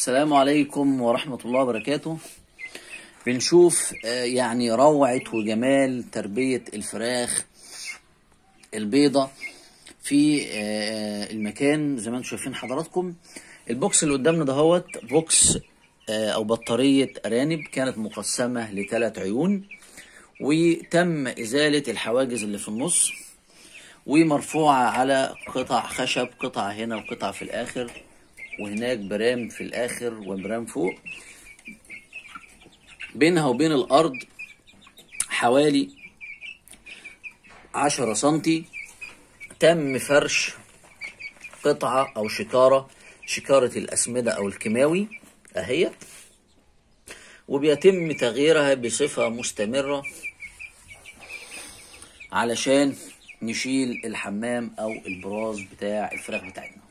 السلام عليكم ورحمة الله وبركاته بنشوف آه، يعني روعة وجمال تربية الفراخ البيضة في آه، المكان زي ما انتم شايفين حضراتكم البوكس اللي قدامنا دهوت بوكس آه، او بطارية ارانب كانت مقسمة لثلاث عيون وتم ازالة الحواجز اللي في النص ومرفوعة على قطع خشب قطعة هنا وقطعة في الاخر وهناك برام في الاخر وبرام فوق بينها وبين الارض حوالي عشرة سنتي تم فرش قطعة او شكارة شكارة الاسمدة او الكيماوي اهي وبيتم تغييرها بصفة مستمرة علشان نشيل الحمام او البراز بتاع الفراخ بتاعتنا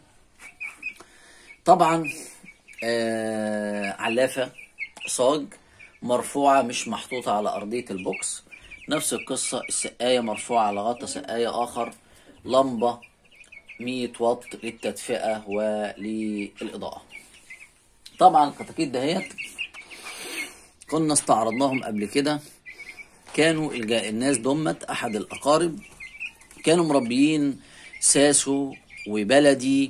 طبعا آه علافة صاج مرفوعة مش محطوطة على أرضية البوكس نفس القصة السقاية مرفوعة على غطا سقاية آخر لمبة 100 واط للتدفئة وللإضاءة طبعا الكتاكيت دهيت كنا استعرضناهم قبل كده كانوا الج- الناس دمت أحد الأقارب كانوا مربيين ساسو وبلدي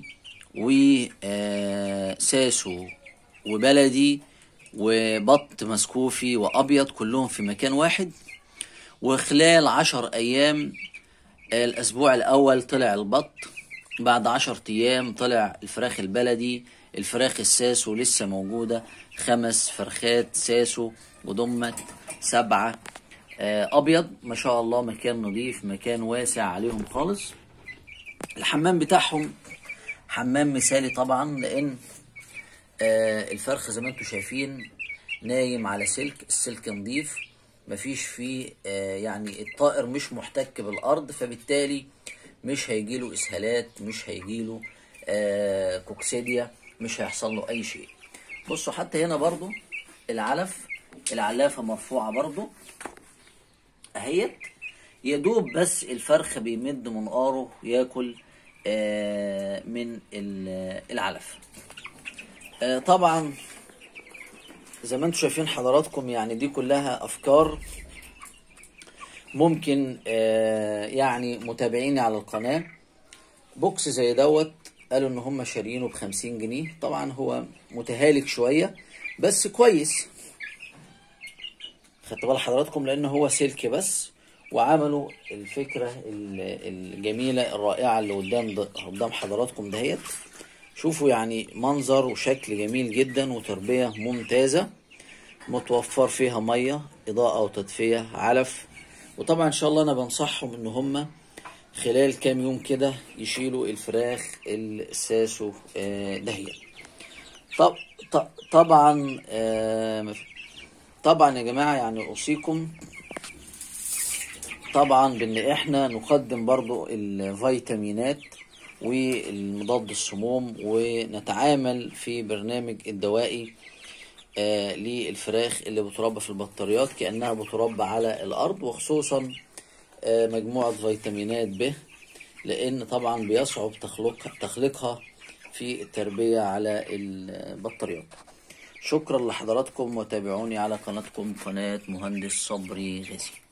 وساسو وبلدي وبط مسكوفي وأبيض كلهم في مكان واحد وخلال عشر أيام الأسبوع الأول طلع البط بعد عشر أيام طلع الفراخ البلدي الفراخ الساسو لسه موجودة خمس فرخات ساسو وضمت سبعة آه، أبيض ما شاء الله مكان نظيف مكان واسع عليهم خالص الحمام بتاعهم حمام مثالي طبعا لأن آه، الفرخ زي ما انتم شايفين نايم على سلك السلك نظيف مفيش فيه آه، يعني الطائر مش محتك بالارض فبالتالي مش هيجيله اسهالات مش هيجيله آه، كوكسيديا مش هيحصل له اي شيء بصوا حتى هنا برضو العلف العلافة مرفوعة برضو اهيت يا دوب بس الفرخ بيمد منقاره ياكل آه، من ال- العلف آه، طبعا زي ما انتم شايفين حضراتكم يعني دي كلها افكار ممكن آه، يعني متابعيني على القناة بوكس زي دوت قالوا ان هم شاريينه بخمسين جنيه طبعا هو متهالك شوية بس كويس خدت بال حضراتكم لان هو سلك بس وعملوا الفكرة ال- الجميلة الرائعة اللي قدام ده- قدام حضراتكم دهيت شوفوا يعني منظر وشكل جميل جدا وتربية ممتازة متوفر فيها مية إضاءة وتدفئة علف وطبعا إن شاء الله أنا بنصحهم إن هم خلال كام يوم كده يشيلوا الفراخ الساسو آه، دهية طب ط- طبعا آه، طبعا يا جماعة يعني أوصيكم طبعا بان احنا نقدم برضو الفيتامينات والمضاد السموم ونتعامل في برنامج الدوائي آه للفراخ اللي بتربى في البطاريات كأنها بتربى على الأرض وخصوصا آه مجموعة فيتامينات ب لأن طبعا بيصعب تخلق تخليقها في التربية على البطاريات شكرا لحضراتكم وتابعوني على قناتكم قناة مهندس صبري غازي